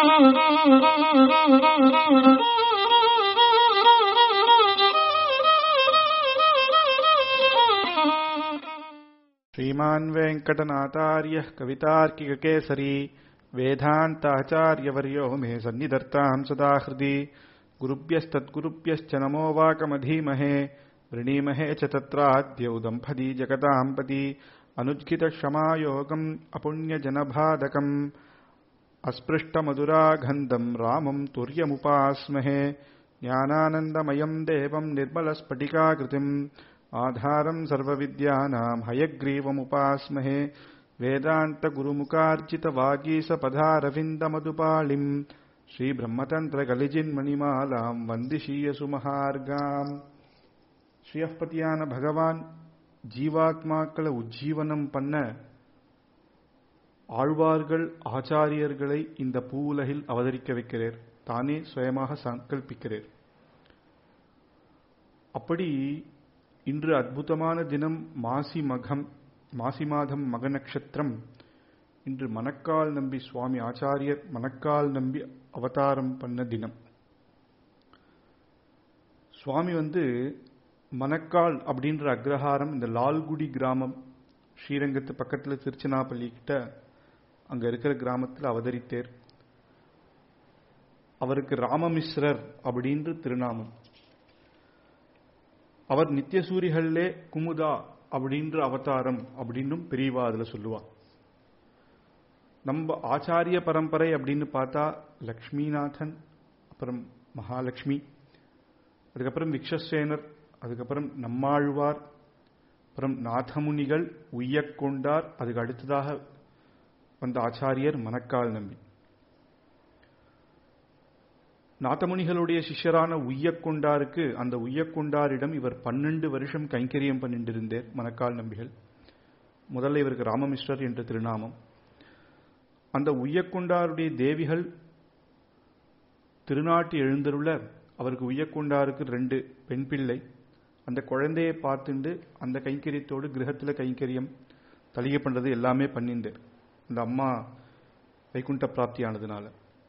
श्रीमान् वेङ्कटनाथार्यः कवितार्किककेसरी वेदान्ताचार्यवर्यो मे सन्निधत्ताम् सदा हृदि गुरुभ्यस्तद्गुरुभ्यश्च नमो वाकमधीमहे वृणीमहे च तत्राद्यौ दम्पती जगताम् पति अनुज्ञितक्षमायोगम् अपुण्यजनबाधकम् अस्पृष्टमधुरागन्धम् रामम् तुर्यमुपास्महे ज्ञानानन्दमयम् देवम् निर्मलस्फटिकाकृतिम् आधारम् सर्वविद्यानाम् हयग्रीवमुपास्महे वेदान्तगुरुमुखार्जितवागीसपदारविन्दमधुपालिम् ஸ்ரீபிரம்மதந்திரகலிஜின்மணிமாலாம் வந்திஷீய சுமஹார்காம் ஸ்ரீயப்பதியான பகவான் ஜீவாத்மாக்களை உஜ்ஜீவனம் பண்ண ஆழ்வார்கள் ஆச்சாரியர்களை இந்த பூவுலகில் அவதரிக்க வைக்கிறார் தானே சுயமாக சங்கல்பிக்கிறார் அப்படி இன்று அற்புதமான தினம் மாசி மகம் மாசி மாதம் மக நட்சத்திரம் இன்று மணக்கால் நம்பி சுவாமி ஆச்சாரியர் மணக்கால் நம்பி அவதாரம் பண்ண தினம் சுவாமி வந்து மணக்கால் அப்படின்ற அக்ரஹாரம் இந்த லால்குடி கிராமம் ஸ்ரீரங்கத்து பக்கத்தில் திருச்சினாப்பள்ளி கிட்ட அங்க இருக்கிற கிராமத்தில் அவதரித்தேர் அவருக்கு ராமமிஸ்ரர் அப்படின்ற திருநாமம் அவர் நித்தியசூரிகள்லே குமுதா அப்படின்ற அவதாரம் அப்படின்னும் பெரியவா அதுல சொல்லுவா நம்ம ஆச்சாரிய பரம்பரை அப்படின்னு பார்த்தா லக்ஷ்மிநாதன் அப்புறம் மகாலட்சுமி அதுக்கப்புறம் விக்ஷசேனர் அதுக்கப்புறம் நம்மாழ்வார் அப்புறம் நாதமுனிகள் உய்யக்கொண்டார் அதுக்கு அடுத்ததாக வந்த ஆச்சாரியர் மணக்கால் நம்பி நாதமுனிகளுடைய சிஷ்யரான உய்யக்கொண்டாருக்கு அந்த உய்யக்கொண்டாரிடம் இவர் பன்னெண்டு வருஷம் கைங்கரியம் பண்ணிட்டு இருந்தார் மணக்கால் நம்பிகள் முதல்ல இவருக்கு ராமமிஸ்ரர் என்ற திருநாமம் அந்த உய்யக்கொண்டாருடைய தேவிகள் திருநாட்டு எழுந்தருள அவருக்கு உய்யக்கொண்டாருக்கு ரெண்டு பெண் பிள்ளை அந்த குழந்தையை பார்த்துண்டு அந்த கைங்கரியத்தோடு கிரகத்தில் கைங்கரியம் தலிகை பண்றது எல்லாமே பண்ணிண்டு அந்த அம்மா வைகுண்ட பிராப்தியானதுனால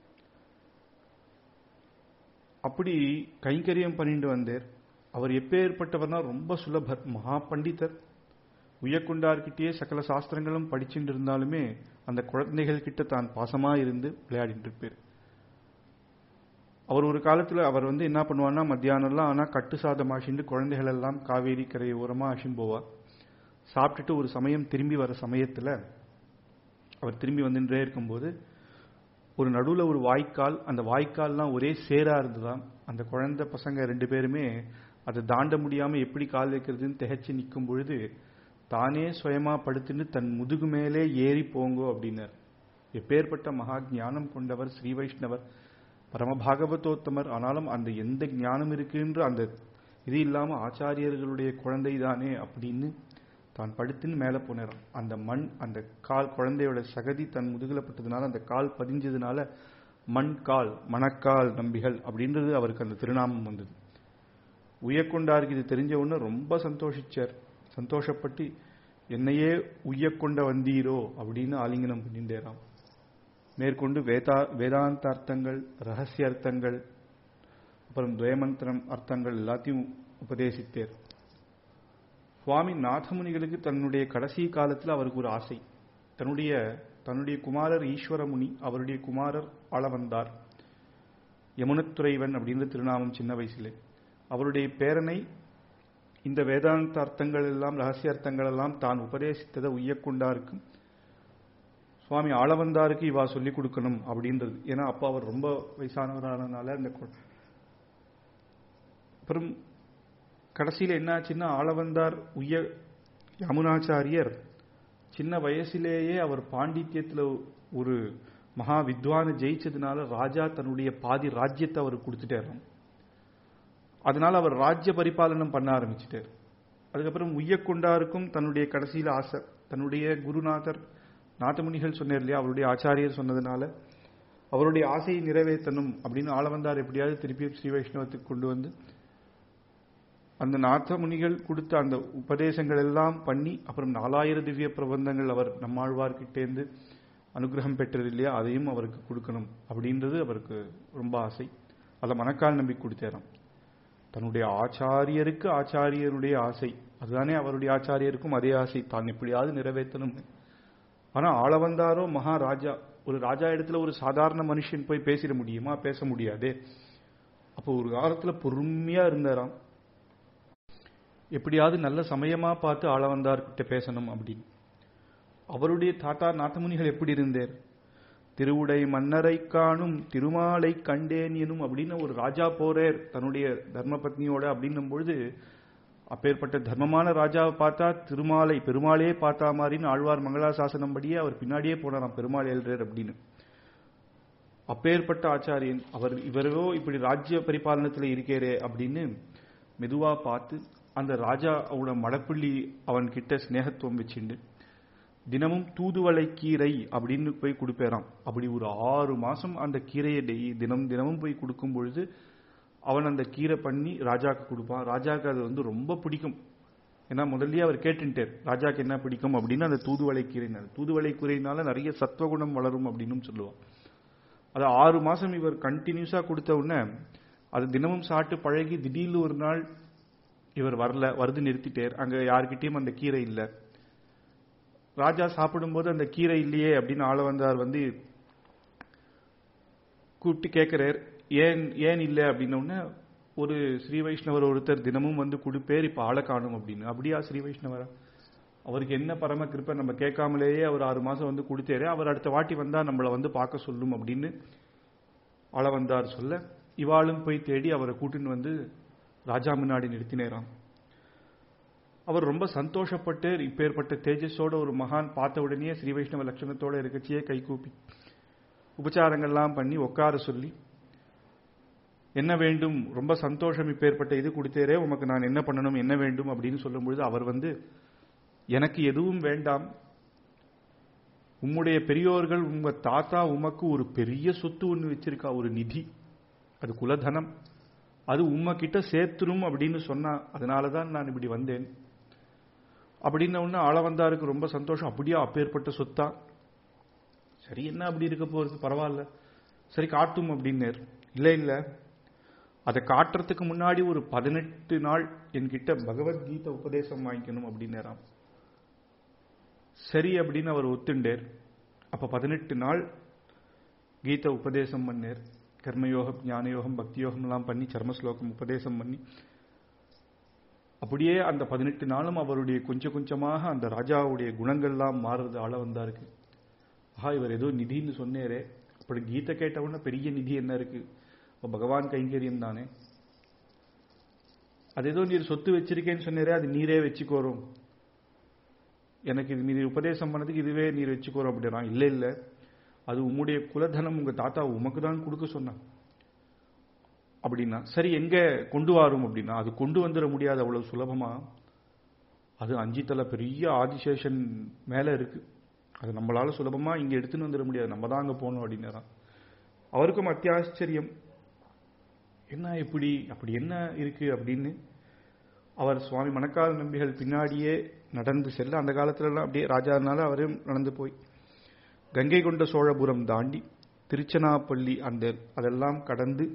அப்படி கைங்கரியம் பண்ணிட்டு வந்தார் அவர் எப்பேற்பட்டவர்னா ரொம்ப சுலபர் மகா பண்டிதர் உயக்குண்டார்கிட்டயே சகல சாஸ்திரங்களும் படிச்சுட்டு இருந்தாலுமே அந்த குழந்தைகள் கிட்ட தான் பாசமா இருந்து விளையாடிட்டு இருப்பார் அவர் ஒரு காலத்துல அவர் வந்து என்ன பண்ணுவார்னா மத்தியானம்லாம் ஆனா கட்டு சாதம் ஆசிண்டு குழந்தைகள் எல்லாம் காவேரி கரை ஓரமா ஆசின்னு போவார் சாப்பிட்டுட்டு ஒரு சமயம் திரும்பி வர சமயத்துல அவர் திரும்பி வந்துட்டே இருக்கும்போது ஒரு நடுவில் ஒரு வாய்க்கால் அந்த வாய்க்கால்லாம் ஒரே சேரா இருந்ததாம் அந்த குழந்தை பசங்க ரெண்டு பேருமே அதை தாண்ட முடியாம எப்படி கால் வைக்கிறதுன்னு திகைச்சு நிற்கும் பொழுது தானே சுயமா படுத்துன்னு தன் முதுகு மேலே ஏறி போங்கோ அப்படின்னார் எப்பேற்பட்ட மகா ஞானம் கொண்டவர் ஸ்ரீ வைஷ்ணவர் பரமபாகவதோத்தமர் ஆனாலும் அந்த எந்த ஞானம் இருக்குன்ற அந்த இது இல்லாம ஆச்சாரியர்களுடைய குழந்தை தானே அப்படின்னு தான் படுத்துன்னு மேலே போனாராம் அந்த மண் அந்த கால் குழந்தையோட சகதி தன் முதுகுல பட்டதுனால அந்த கால் பதிஞ்சதுனால மண் கால் மணக்கால் நம்பிகள் அப்படின்றது அவருக்கு அந்த திருநாமம் வந்தது உயக்கொண்டாருக்கு இது தெரிஞ்ச உடனே ரொம்ப சந்தோஷிச்சார் சந்தோஷப்பட்டு என்னையே உய்யக்கொண்ட வந்தீரோ அப்படின்னு ஆலிங்கனம் பண்ணிண்டேராம் மேற்கொண்டு வேதா வேதாந்த அர்த்தங்கள் ரகசிய அர்த்தங்கள் அப்புறம் துவயமந்திரம் அர்த்தங்கள் எல்லாத்தையும் உபதேசித்தேர் சுவாமி நாதமுனிகளுக்கு தன்னுடைய கடைசி காலத்தில் அவருக்கு ஒரு ஆசை தன்னுடைய தன்னுடைய குமாரர் ஈஸ்வரமுனி அவருடைய குமாரர் ஆள வந்தார் யமுனத்துறைவன் அப்படின்ற திருநாமம் சின்ன வயசுல அவருடைய பேரனை இந்த வேதாந்த அர்த்தங்கள் எல்லாம் ரகசிய அர்த்தங்கள் எல்லாம் தான் உபதேசித்ததை உய்யக்கொண்டாருக்கும் சுவாமி ஆளவந்தாருக்கு இவா சொல்லிக் கொடுக்கணும் அப்படின்றது ஏன்னா அப்பா அவர் ரொம்ப வயசானவரானதுனால அந்த அப்புறம் கடைசியில் என்னாச்சுன்னா ஆளவந்தார் உய்ய யமுனாச்சாரியர் சின்ன வயசிலேயே அவர் பாண்டித்யத்தில் ஒரு மகா வித்வான ஜெயிச்சதுனால ராஜா தன்னுடைய பாதி ராஜ்யத்தை அவர் கொடுத்துட்டாராம் அதனால அவர் ராஜ்ய பரிபாலனம் பண்ண ஆரம்பிச்சிட்டார் அதுக்கப்புறம் உய்யக்கொண்டாருக்கும் தன்னுடைய கடைசியில் ஆசை தன்னுடைய குருநாதர் நாதமுனிகள் சொன்னார் இல்லையா அவருடைய ஆச்சாரியர் சொன்னதுனால அவருடைய ஆசையை நிறைவேற்றணும் அப்படின்னு ஆளவந்தார் எப்படியாவது திருப்பி ஸ்ரீ வைஷ்ணவத்துக்கு கொண்டு வந்து அந்த நாத முனிகள் கொடுத்த அந்த உபதேசங்கள் எல்லாம் பண்ணி அப்புறம் நாலாயிர திவ்ய பிரபந்தங்கள் அவர் நம்மாழ்வார்கிட்டேந்து அனுகிரகம் பெற்றது இல்லையா அதையும் அவருக்கு கொடுக்கணும் அப்படின்றது அவருக்கு ரொம்ப ஆசை அதை மனக்கால் நம்பி கொடுத்தேராம் தன்னுடைய ஆச்சாரியருக்கு ஆச்சாரியருடைய ஆசை அதுதானே அவருடைய ஆச்சாரியருக்கும் அதே ஆசை தான் எப்படியாவது நிறைவேற்றணும்னு ஆனா ஆள வந்தாரோ மகாராஜா ஒரு ராஜா இடத்துல ஒரு சாதாரண மனுஷன் போய் பேசிட முடியுமா பேச முடியாதே அப்போ ஒரு காலத்துல பொறுமையா இருந்தாராம் எப்படியாவது நல்ல சமயமா பார்த்து ஆள வந்தார்கிட்ட பேசணும் அப்படின்னு அவருடைய தாத்தா நாத்தமுனிகள் எப்படி இருந்தார் திருவுடை மன்னரை காணும் திருமாலை கண்டேன் எனும் அப்படின்னு ஒரு ராஜா போறேர் தன்னுடைய தர்மபத்னியோட அப்படின்னும் பொழுது அப்பேற்பட்ட தர்மமான ராஜாவை பார்த்தா திருமாலை பெருமாளே பார்த்தா மாதிரின்னு ஆழ்வார் மங்களாசாசனம் படியே அவர் பின்னாடியே போனாராம் பெருமாள் எழுறார் அப்படின்னு அப்பேற்பட்ட ஆச்சாரியன் அவர் இவரோ இப்படி ராஜ்ய பரிபாலனத்தில் இருக்கிறே அப்படின்னு மெதுவா பார்த்து அந்த ராஜா அவனோட மடப்பள்ளி அவன் கிட்ட ஸ்நேகத்துவம் வச்சுண்டு தினமும் தூதுவளை கீரை அப்படின்னு போய் கொடுப்பேறான் அப்படி ஒரு ஆறு மாசம் அந்த கீரையை டெய் தினம் தினமும் போய் கொடுக்கும் பொழுது அவன் அந்த கீரை பண்ணி ராஜாக்கு கொடுப்பான் ராஜாக்கு அது வந்து ரொம்ப பிடிக்கும் ஏன்னா முதல்லயே அவர் கேட்டுட்டார் ராஜாக்கு என்ன பிடிக்கும் அப்படின்னு அந்த தூதுவளை கீரைனால தூதுவளை கீரைனால நிறைய சத்வகுணம் வளரும் அப்படின்னு சொல்லுவான் அது ஆறு மாசம் இவர் கண்டினியூஸா கொடுத்த உடனே அது தினமும் சாப்பிட்டு பழகி திடீர்னு ஒரு நாள் இவர் வரல வருது நிறுத்திட்டார் அங்க யார்கிட்டயும் அந்த கீரை இல்லை ராஜா சாப்பிடும்போது அந்த கீரை இல்லையே அப்படின்னு ஆள வந்தார் வந்து கூப்பிட்டு கேட்கிறார் ஏன் ஏன் இல்லை அப்படின்ன ஒரு ஸ்ரீ வைஷ்ணவர் ஒருத்தர் தினமும் வந்து கொடுப்பேர் இப்ப ஆளை காணும் அப்படின்னு அப்படியா ஸ்ரீ வைஷ்ணவரா அவருக்கு என்ன பரம கிருப்பை நம்ம கேட்காமலேயே அவர் ஆறு மாசம் வந்து கொடுத்தாரு அவர் அடுத்த வாட்டி வந்தா நம்மளை வந்து பார்க்க சொல்லும் அப்படின்னு ஆள வந்தார் சொல்ல இவாளும் போய் தேடி அவரை கூட்டின்னு வந்து ராஜா முன்னாடி நிறுத்தினேராம் அவர் ரொம்ப சந்தோஷப்பட்டு இப்பேற்பட்ட தேஜஸோட ஒரு மகான் பார்த்த உடனே ஸ்ரீ வைஷ்ணவ லட்சணத்தோட இருக்கச்சியே கை கூப்பி உபச்சாரங்கள்லாம் பண்ணி உட்கார சொல்லி என்ன வேண்டும் ரொம்ப சந்தோஷம் இப்பேற்பட்ட இது கொடுத்தேரே உமக்கு நான் என்ன பண்ணணும் என்ன வேண்டும் அப்படின்னு சொல்லும் பொழுது அவர் வந்து எனக்கு எதுவும் வேண்டாம் உம்முடைய பெரியோர்கள் உங்க தாத்தா உமக்கு ஒரு பெரிய சொத்து ஒன்று வச்சிருக்கா ஒரு நிதி அது குலதனம் அது உம்ம கிட்ட சேர்த்துரும் அப்படின்னு சொன்னா அதனாலதான் நான் இப்படி வந்தேன் அப்படின்ன உடனே ஆள வந்தாருக்கு ரொம்ப சந்தோஷம் அப்படியா அப்பேற்பட்ட சொத்தா சரி என்ன அப்படி இருக்க போறது பரவாயில்ல சரி காட்டும் அப்படின்னார் இல்ல இல்ல அதை காட்டுறதுக்கு முன்னாடி ஒரு பதினெட்டு நாள் என்கிட்ட பகவத்கீதை உபதேசம் வாங்கிக்கணும் அப்படின்னாராம் சரி அப்படின்னு அவர் ஒத்துண்டேர் அப்ப பதினெட்டு நாள் கீதை உபதேசம் பண்ணேர் கர்மயோகம் ஞானயோகம் பக்தி யோகம்லாம் பண்ணி சர்மஸ்லோகம் உபதேசம் பண்ணி அப்படியே அந்த பதினெட்டு நாளும் அவருடைய கொஞ்சம் கொஞ்சமாக அந்த ராஜாவுடைய குணங்கள்லாம் மாறுறது ஆள வந்தாருக்கு ஆஹா இவர் ஏதோ நிதின்னு சொன்னேரே அப்படி கீதை கேட்டவுடனே பெரிய நிதி என்ன இருக்கு அப்ப பகவான் கைங்கரியம் தானே அது ஏதோ நீர் சொத்து வச்சிருக்கேன்னு சொன்னேரே அது நீரே வச்சுக்கோரும் எனக்கு இது நீர் உபதேசம் பண்ணதுக்கு இதுவே நீர் வச்சுக்கோரும் அப்படின்னா இல்ல இல்ல அது உம்முடைய குலதனம் உங்க தாத்தா உமக்கு தான் கொடுக்க சொன்னான் அப்படின்னா சரி எங்க கொண்டு வரும் அப்படின்னா அது கொண்டு வந்துட முடியாது அவ்வளவு சுலபமா அது அஞ்சு தலை பெரிய ஆதிசேஷன் மேல இருக்கு அது நம்மளால சுலபமா இங்க எடுத்துன்னு வந்துட முடியாது நம்ம தான் அங்க போகணும் அப்படின்னாராம் அவருக்கும் அத்தியாச்சரியம் என்ன இப்படி அப்படி என்ன இருக்கு அப்படின்னு அவர் சுவாமி மணக்கால் நம்பிகள் பின்னாடியே நடந்து செல்ல அந்த காலத்துல எல்லாம் அப்படியே ராஜானால அவரும் நடந்து போய் கங்கை கொண்ட சோழபுரம் தாண்டி திருச்சனாப்பள்ளி அந்த அதெல்லாம் கடந்து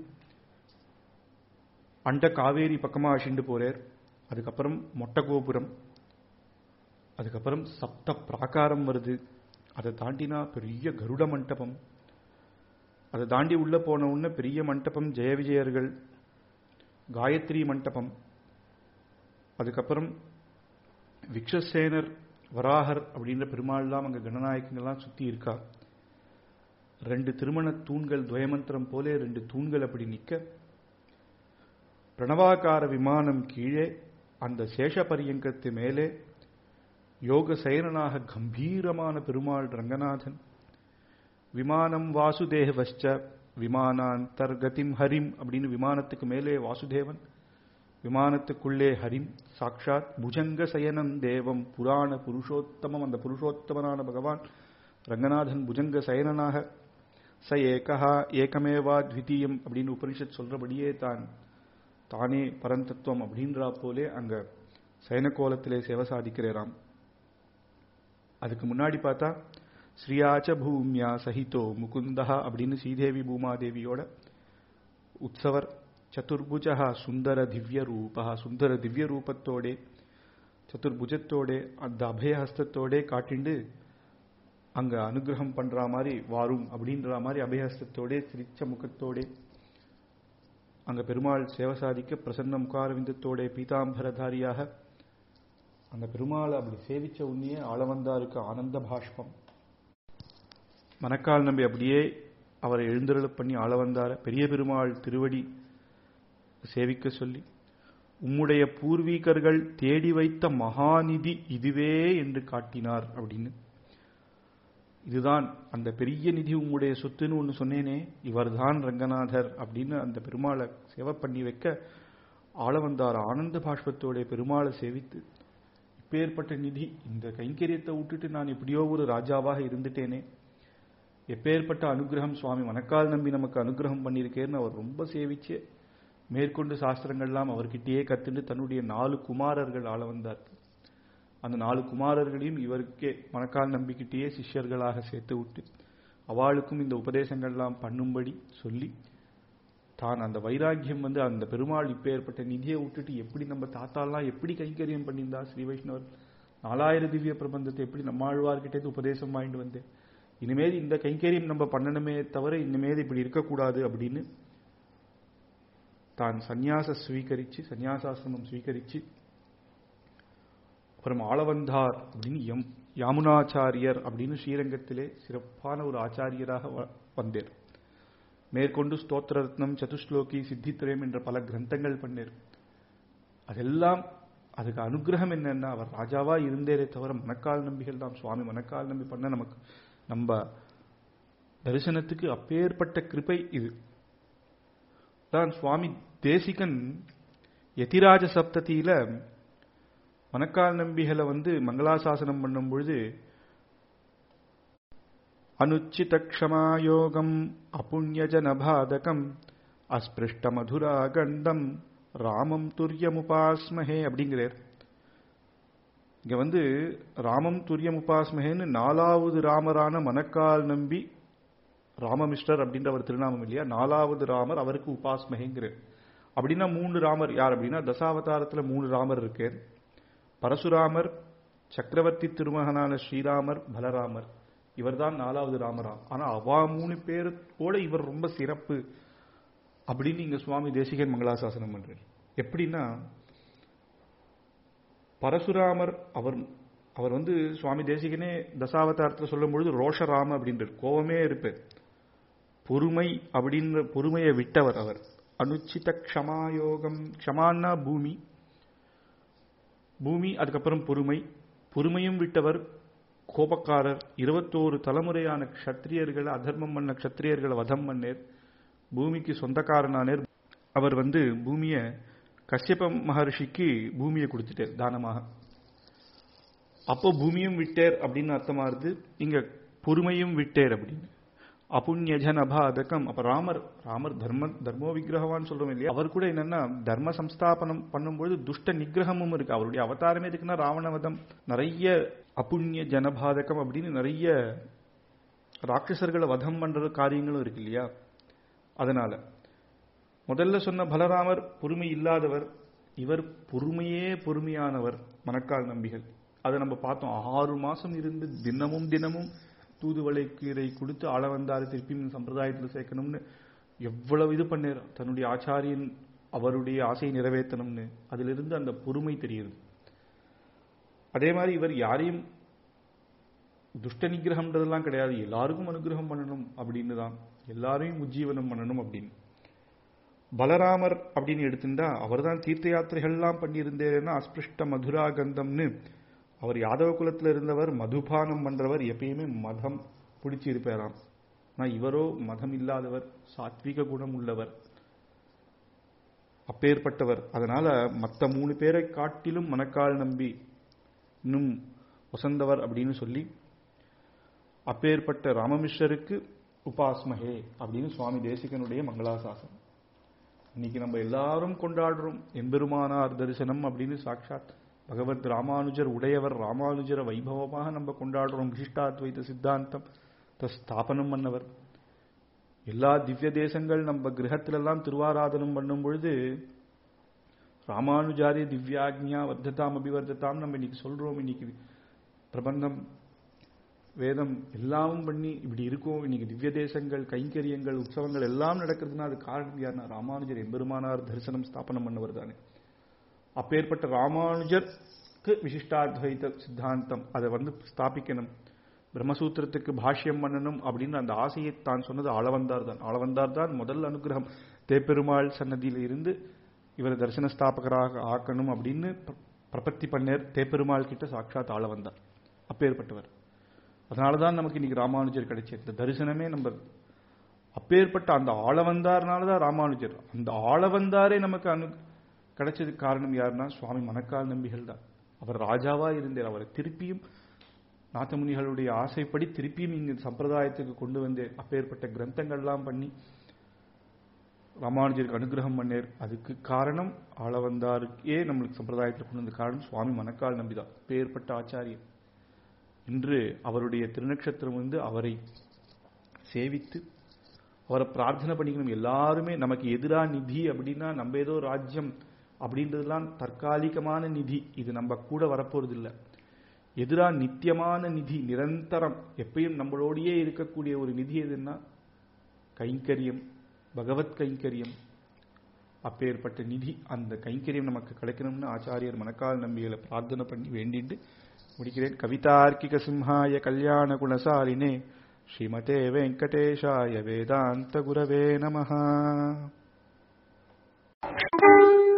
அண்ட காவேரி பக்கமா அழிண்டு போறார் அதுக்கப்புறம் மொட்டை கோபுரம் அதுக்கப்புறம் சப்த பிராகாரம் வருது அதை தாண்டினா பெரிய கருட மண்டபம் அதை தாண்டி உள்ள போன உடனே பெரிய மண்டபம் ஜெய விஜயர்கள் காயத்ரி மண்டபம் அதுக்கப்புறம் விக்ஷசேனர் வராகர் அப்படின்ற பெருமாள்லாம் அங்க கணநாயகங்கள்லாம் சுத்தி இருக்கா ரெண்டு திருமண தூண்கள் துவயமந்திரம் போலே ரெண்டு தூண்கள் அப்படி நிக்க பிரணவாகார விமானம் கீழே அந்த சேஷபரியங்கத்து மேலே யோக சயனனாக கம்பீரமான பெருமாள் ரங்கநாதன் விமானம் வாசுதேவஸ்ச விமானாந்தர்கதிம் ஹரிம் அப்படின்னு விமானத்துக்கு மேலே வாசுதேவன் விமானத்துக்குள்ளே ஹரிம் சாக்ஷாத் புஜங்க சயனம் தேவம் புராண புருஷோத்தமம் அந்த புருஷோத்தமனான பகவான் ரங்கநாதன் புஜங்க சயனனாக ச ஏகா ஏகமேவா த்விதீயம் அப்படின்னு உபனிஷத் சொல்றபடியே தான் தானே பரந்தத்துவம் அப்படின்றா போலே அங்க சயன கோலத்திலே சேவை சாதிக்கிறாராம் அதுக்கு முன்னாடி பார்த்தா ஸ்ரீயாச்ச பூமியா சகிதோ முகுந்தா அப்படின்னு ஸ்ரீதேவி பூமாதேவியோட உற்சவர் சதுர்புஜா சுந்தர திவ்ய ரூபா சுந்தர திவ்ய ரூபத்தோடே சதுர்புஜத்தோடே அந்த அபயஹஸ்தத்தோடே காட்டிண்டு அங்க அனுகிரகம் பண்ற மாதிரி வாரும் அப்படின்ற மாதிரி அபயஹஸ்தத்தோடே சிரிச்ச முகத்தோடே அங்க பெருமாள் சேவை சாதிக்க பிரசன்ன முகாரவிந்தத்தோட பீதாம்பரதாரியாக அந்த பெருமாளை அப்படி சேவிச்ச உன்னையே ஆளவந்தாருக்கு ஆனந்த பாஷ்பம் மணக்கால் நம்பி அப்படியே அவரை எழுந்தருள பண்ணி ஆள வந்தார பெரிய பெருமாள் திருவடி சேவிக்க சொல்லி உம்முடைய பூர்வீகர்கள் தேடி வைத்த மகாநிதி இதுவே என்று காட்டினார் அப்படின்னு இதுதான் அந்த பெரிய நிதி உங்களுடைய சொத்துன்னு ஒன்று சொன்னேனே இவர்தான் ரங்கநாதர் அப்படின்னு அந்த பெருமாளை சேவை பண்ணி வைக்க ஆள வந்தார் ஆனந்த பாஷ்பத்தோடைய பெருமாளை சேவித்து இப்பேற்பட்ட நிதி இந்த கைங்கரியத்தை விட்டுட்டு நான் எப்படியோ ஒரு ராஜாவாக இருந்துட்டேனே எப்பேற்பட்ட அனுகிரகம் சுவாமி மணக்கால் நம்பி நமக்கு அனுகிரகம் பண்ணியிருக்கேன்னு அவர் ரொம்ப சேவிச்சு மேற்கொண்டு சாஸ்திரங்கள்லாம் அவர்கிட்டயே கத்துண்டு தன்னுடைய நாலு குமாரர்கள் ஆள வந்தார் அந்த நாலு குமாரர்களையும் இவருக்கே மணக்கால் நம்பிக்கிட்டேயே சிஷ்யர்களாக சேர்த்து விட்டு அவளுக்கும் இந்த உபதேசங்கள்லாம் பண்ணும்படி சொல்லி தான் அந்த வைராக்கியம் வந்து அந்த பெருமாள் இப்பேற்பட்ட நிதியை விட்டுட்டு எப்படி நம்ம தாத்தாலாம் எப்படி கைங்கரியம் பண்ணியிருந்தா ஸ்ரீ வைஷ்ணவர் நாலாயிரம் திவ்ய பிரபந்தத்தை எப்படி நம்மாழ்வார்கிட்டே உபதேசம் வாங்கிட்டு வந்தேன் இனிமேல் இந்த கைங்கரியம் நம்ம பண்ணணுமே தவிர இனிமேல் இப்படி இருக்கக்கூடாது அப்படின்னு தான் சந்நியாச ஸ்வீகரிச்சு சந்நியாசாசிரமம் ஸ்வீகரிச்சு அப்புறம் ஆளவந்தார் அப்படின்னு எம் யாமுனாச்சாரியர் அப்படின்னு ஸ்ரீரங்கத்திலே சிறப்பான ஒரு ஆச்சாரியராக வந்தேர் மேற்கொண்டு ஸ்தோத்திர ரத்னம் சதுஸ்லோகி சித்தித்திரயம் என்ற பல கிரந்தங்கள் பண்ணேர் அதெல்லாம் அதுக்கு அனுகிரகம் என்னன்னா அவர் ராஜாவா இருந்தேரே தவிர மணக்கால் நம்பிகள் தான் சுவாமி மணக்கால் நம்பி பண்ண நமக்கு நம்ம தரிசனத்துக்கு அப்பேற்பட்ட கிருப்பை இது தான் சுவாமி தேசிகன் யதிராஜ சப்தத்தியில மணக்கால் நம்பிகளை வந்து மங்களாசாசனம் பண்ணும் பொழுது அனுச்சித க்ஷமாயோகம் அப்புண்ணியஜனபாதகம் அஸ்பிருஷ்ட மதுரா கண்டம் ராமம் துரியமுபாஸ்மஹே அப்படிங்கிறார் இங்க வந்து ராமம் துரியமுபாஸ்மஹேன்னு நாலாவது ராமரான மணக்கால் நம்பி ராமமிஸ்டர் அப்படின்ற ஒரு திருநாமம் இல்லையா நாலாவது ராமர் அவருக்கு உபாஸ்மஹேங்கிறார் அப்படின்னா மூணு ராமர் யார் அப்படின்னா தசாவதாரத்துல மூணு ராமர் இருக்கு பரசுராமர் சக்கரவர்த்தி திருமகனான ஸ்ரீராமர் பலராமர் இவர்தான் நாலாவது ராமரா ஆனா அவா மூணு பேரோட இவர் ரொம்ப சிறப்பு அப்படின்னு இங்க சுவாமி தேசிகன் மங்களாசாசனம் பண்றாரு எப்படின்னா பரசுராமர் அவர் அவர் வந்து சுவாமி தேசிகனே தசாவதாரத்தில் சொல்லும் பொழுது ரோஷராம அப்படின்றார் கோவமே இருப்பார் பொறுமை அப்படின்ற பொறுமையை விட்டவர் அவர் அனுச்சித க்ஷமாயோகம் க்ஷமான்னா பூமி பூமி அதுக்கப்புறம் பொறுமை பொறுமையும் விட்டவர் கோபக்காரர் இருபத்தோரு தலைமுறையான க்ஷத்திரியர்களை அதர்மம் பண்ண க்ஷத்திரியர்களை வதம் பண்ணேர் பூமிக்கு சொந்தக்காரனானேர் அவர் வந்து பூமியை கஷ்யப மகர்ஷிக்கு பூமியை கொடுத்துட்டார் தானமாக அப்போ பூமியும் விட்டேர் அப்படின்னு அர்த்தமாகுது இங்க பொறுமையும் விட்டேர் அப்படின்னு அபுண்யஜன் அபாதகம் அப்ப ராமர் ராமர் தர்ம தர்மோ விக்கிரகவான் சொல்றோம் இல்லையா அவர் கூட என்னன்னா தர்ம சம்ஸ்தாபனம் பண்ணும்பொழுது துஷ்ட நிகிரகமும் இருக்கு அவருடைய அவதாரமே எதுக்குன்னா ராவணவதம் நிறைய அபுண்ணிய ஜனபாதகம் அப்படின்னு நிறைய ராட்சசர்களை வதம் பண்ற காரியங்களும் இருக்கு இல்லையா அதனால முதல்ல சொன்ன பலராமர் பொறுமை இல்லாதவர் இவர் பொறுமையே பொறுமையானவர் மணக்கால் நம்பிகள் அதை நம்ம பார்த்தோம் ஆறு மாசம் இருந்து தினமும் தினமும் தூதுவளை கீரை கொடுத்து ஆள வந்தாரு திருப்பி சம்பிரதாயத்தில் சேர்க்கணும்னு எவ்வளவு இது பண்ணார் தன்னுடைய ஆச்சாரியன் அவருடைய ஆசையை நிறைவேற்றணும்னு அதிலிருந்து அந்த பொறுமை தெரியுது அதே மாதிரி இவர் யாரையும் துஷ்ட நிகிரகம்ன்றதெல்லாம் கிடையாது எல்லாருக்கும் அனுகிரகம் பண்ணணும் அப்படின்னு தான் எல்லாரையும் உஜ்ஜீவனம் பண்ணணும் அப்படின்னு பலராமர் அப்படின்னு எடுத்துட்டா அவர் தான் தீர்த்த யாத்திரைகள்லாம் பண்ணியிருந்தேன்னா அஸ்பிருஷ்ட மதுரா கந்தம்னு அவர் யாதவ குலத்தில் இருந்தவர் மதுபானம் பண்றவர் எப்பயுமே மதம் பிடிச்சி இருப்பாராம் ஆனால் இவரோ மதம் இல்லாதவர் சாத்விக குணம் உள்ளவர் அப்பேற்பட்டவர் அதனால மற்ற மூணு பேரை காட்டிலும் மணக்கால் நம்பி இன்னும் வசந்தவர் அப்படின்னு சொல்லி அப்பேற்பட்ட ராமமிஸ்வருக்கு உபாஸ்மஹே அப்படின்னு சுவாமி தேசிகனுடைய மங்களாசாசனம் இன்னைக்கு நம்ம எல்லாரும் கொண்டாடுறோம் எம்பெருமானார் தரிசனம் அப்படின்னு சாட்சாத் பகவத் ராமானுஜர் உடையவர் ராமானுஜர வைபவமாக நம்ம கொண்டாடுறோம் விசிஷ்டாத்வைத சித்தாந்தம் ஸ்தாபனம் பண்ணவர் எல்லா திவ்ய தேசங்கள் நம்ம கிரகத்திலெல்லாம் திருவாராதனம் பண்ணும் பொழுது ராமானுஜாரி திவ்யாக்ஞா வர்த்ததாம் அபிவர்த்ததாம் நம்ம இன்னைக்கு சொல்றோம் இன்னைக்கு பிரபந்தம் வேதம் எல்லாமும் பண்ணி இப்படி இருக்கும் இன்னைக்கு திவ்ய தேசங்கள் கைங்கரியங்கள் உற்சவங்கள் எல்லாம் நடக்கிறதுனா அது காரணம் யாருன்னா ராமானுஜர் எம்பெருமானார் தரிசனம் ஸ்தாபனம் பண்ணவர் தானே அப்பேற்பட்ட ராமானுஜருக்கு விசிஷ்டாத்வைத சித்தாந்தம் அதை வந்து ஸ்தாபிக்கணும் பிரம்மசூத்திரத்துக்கு பாஷ்யம் பண்ணணும் அப்படின்னு அந்த ஆசையை தான் சொன்னது ஆளவந்தார் தான் ஆளவந்தார் தான் முதல் அனுகிரகம் தேப்பெருமாள் சன்னதியில இருந்து இவர் தரிசன ஸ்தாபகராக ஆக்கணும் அப்படின்னு பிரபத்தி பண்ணேர் தேப்பெருமாள் கிட்ட சாட்சாத் ஆள வந்தார் அப்பேற்பட்டவர் அதனாலதான் நமக்கு இன்னைக்கு ராமானுஜர் கிடைச்சது இந்த தரிசனமே நம்ம அப்பேற்பட்ட அந்த ஆள வந்தார்னாலதான் ராமானுஜர் அந்த ஆள வந்தாரே நமக்கு அனு கிடைச்சதுக்கு காரணம் யாருன்னா சுவாமி மணக்கால் நம்பிகள் தான் அவர் ராஜாவா இருந்தார் அவரை திருப்பியும் நாத்தமுனிகளுடைய ஆசைப்படி திருப்பியும் இங்கு சம்பிரதாயத்துக்கு கொண்டு வந்து அப்பேற்பட்ட கிரந்தங்கள்லாம் பண்ணி ராமானுஜருக்கு அனுகிரகம் பண்ணேர் அதுக்கு காரணம் ஆளவந்தாருக்கே நம்மளுக்கு சம்பிரதாயத்தில் கொண்டு வந்த காரணம் சுவாமி மணக்கால் நம்பிதான் பேர்பட்ட ஆச்சாரியர் இன்று அவருடைய திருநக்ஷத்திரம் வந்து அவரை சேவித்து அவரை பிரார்த்தனை பண்ணிக்கணும் எல்லாருமே நமக்கு எதிரா நிதி அப்படின்னா நம்ம ஏதோ ராஜ்யம் அப்படின்றதுலாம் தற்காலிகமான நிதி இது நம்ம கூட வரப்போறது இல்லை எதிரா நித்தியமான நிதி நிரந்தரம் எப்பயும் நம்மளோடையே இருக்கக்கூடிய ஒரு நிதி எதுன்னா கைங்கரியம் பகவத் கைங்கரியம் அப்பேற்பட்ட நிதி அந்த கைங்கரியம் நமக்கு கிடைக்கணும்னு ஆச்சாரியர் மணக்கால் நம்பிகளை பிரார்த்தனை பண்ணி வேண்டிட்டு முடிக்கிறேன் கவிதார்க்கிக சிம்ஹாய கல்யாண குணசாலினே ஸ்ரீமதே வெங்கடேஷாய வேதாந்த குரவே நமஹா